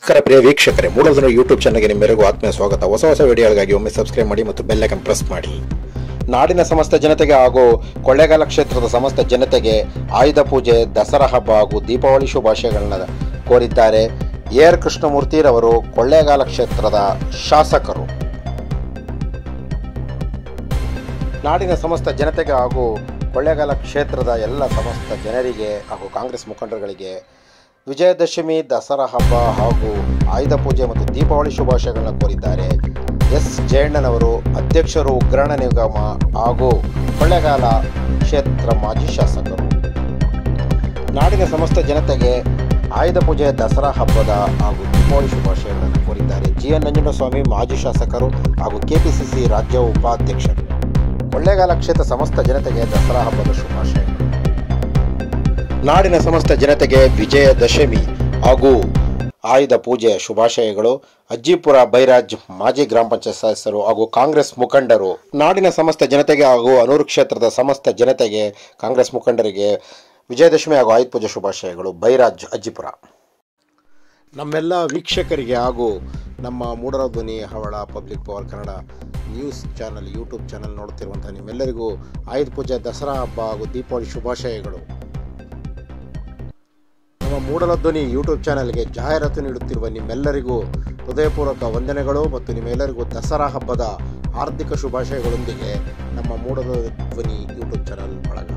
ನಮಸ್ಕಾರ ಪ್ರಿಯ ವೀಕ್ಷಕರೇ ಮೂಲಧನ ಯೂಟ್ಯೂಬ್ ಚಾನಲ್ಗೆ ನಿಮ್ಮೆಲ್ಲರಿಗೂ ಆತ್ಮೀಯ ಸ್ವಾಗತ ಹೊಸ ಹೊಸ ವಿಡಿಯೋಗಳಿಗಾಗಿ ಒಮ್ಮೆ ಸಬ್ಸ್ಕ್ರೈಬ್ ಮಾಡಿ ಮತ್ತು ಬೆಲ್ ಐಕನ್ ಪ್ರೆಸ್ ಮಾಡಿ ನಾಡಿನ ಸಮಸ್ತ ಜನತೆಗೆ ಹಾಗೂ ಕೊಳ್ಳೇಗಾಲ ಕ್ಷೇತ್ರದ ಸಮಸ್ತ ಜನತೆಗೆ ಆಯುಧ ಪೂಜೆ ದಸರಾ ಹಬ್ಬ ಹಾಗೂ ದೀಪಾವಳಿ ಶುಭಾಶಯಗಳನ್ನ ಕೋರಿದ್ದಾರೆ ಎ ಆರ್ ಕೃಷ್ಣಮೂರ್ತಿರವರು ಕೊಳ್ಳೇಗಾಲ ಕ್ಷೇತ್ರದ ಶಾಸಕರು ನಾಡಿನ ಸಮಸ್ತ ಜನತೆಗೆ ಹಾಗೂ ಕೊಳ್ಳೇಗಾಲ ಕ್ಷೇತ್ರದ ಎಲ್ಲ ಸಮಸ್ತ ಜನರಿಗೆ ಹಾಗೂ ಕಾಂಗ್ರೆಸ್ ಮುಖಂಡರುಗಳಿಗೆ ವಿಜಯದಶಮಿ ದಸರಾ ಹಬ್ಬ ಹಾಗೂ ಆಯುಧ ಪೂಜೆ ಮತ್ತು ದೀಪಾವಳಿ ಶುಭಾಶಯಗಳನ್ನ ಕೋರಿದ್ದಾರೆ ಎಸ್ ಜಯಣ್ಣನವರು ಅಧ್ಯಕ್ಷರು ಉಗ್ರಾಣ ನಿಗಮ ಹಾಗೂ ಕೊಳ್ಳೇಗಾಲ ಕ್ಷೇತ್ರ ಮಾಜಿ ಶಾಸಕರು ನಾಡಿನ ಸಮಸ್ತ ಜನತೆಗೆ ಆಯುಧ ಪೂಜೆ ದಸರಾ ಹಬ್ಬದ ಹಾಗೂ ದೀಪಾವಳಿ ಶುಭಾಶಯಗಳನ್ನು ಕೋರಿದ್ದಾರೆ ಜಿ ಎನ್ ನಂಜನಸ್ವಾಮಿ ಮಾಜಿ ಶಾಸಕರು ಹಾಗೂ ಕೆಪಿಸಿಸಿ ರಾಜ್ಯ ಉಪಾಧ್ಯಕ್ಷರು ಕೊಳ್ಳೇಗಾಲ ಕ್ಷೇತ್ರ ಸಮಸ್ತ ಜನತೆಗೆ ದಸರಾ ಹಬ್ಬದ ಶುಭಾಶಯಗಳು ನಾಡಿನ ಸಮಸ್ತ ಜನತೆಗೆ ವಿಜಯದಶಮಿ ಹಾಗೂ ಆಯುಧ ಪೂಜೆಯ ಶುಭಾಶಯಗಳು ಅಜ್ಜಿಪುರ ಬೈರಾಜ್ ಮಾಜಿ ಗ್ರಾಮ ಪಂಚಾಯತ್ ಸದಸ್ಯರು ಹಾಗೂ ಕಾಂಗ್ರೆಸ್ ಮುಖಂಡರು ನಾಡಿನ ಸಮಸ್ತ ಜನತೆಗೆ ಹಾಗೂ ಅನೂರು ಕ್ಷೇತ್ರದ ಸಮಸ್ತ ಜನತೆಗೆ ಕಾಂಗ್ರೆಸ್ ಮುಖಂಡರಿಗೆ ವಿಜಯದಶಮಿ ಹಾಗೂ ಆಯುಧ ಪೂಜೆ ಶುಭಾಶಯಗಳು ಬೈರಾಜ್ ಅಜ್ಜಿಪುರ ನಮ್ಮೆಲ್ಲ ವೀಕ್ಷಕರಿಗೆ ಹಾಗೂ ನಮ್ಮ ಮೂಡರ ಧ್ವನಿ ಹವಳ public power Kannada news channel YouTube channel ನೋಡ್ತಿರುವಂಥ ನಿಮ್ಮೆಲ್ಲರಿಗೂ ಆಯುಧ ಪೂಜೆ ದಸರಾ ಹಬ್ಬ ಹಾಗೂ ದೀಪಾವಳಿ ಶುಭಾಶಯಗಳು ನಮ್ಮ ಮೂಡಲ ಧ್ವನಿ ಯೂಟ್ಯೂಬ್ ಚಾನಲ್ಗೆ ಜಾಹೀರಾತು ನೀಡುತ್ತಿರುವ ನಿಮ್ಮೆಲ್ಲರಿಗೂ ಹೃದಯಪೂರ್ವಕ ವಂದನೆಗಳು ಮತ್ತು ನಿಮ್ಮೆಲ್ಲರಿಗೂ ದಸರಾ ಹಬ್ಬದ ಆರ್ಥಿಕ ಶುಭಾಶಯಗಳೊಂದಿಗೆ ನಮ್ಮ ಮೂಡಲ ಧ್ವನಿ ಯೂಟ್ಯೂಬ್ ಚಾನಲ್ ಬಳಗ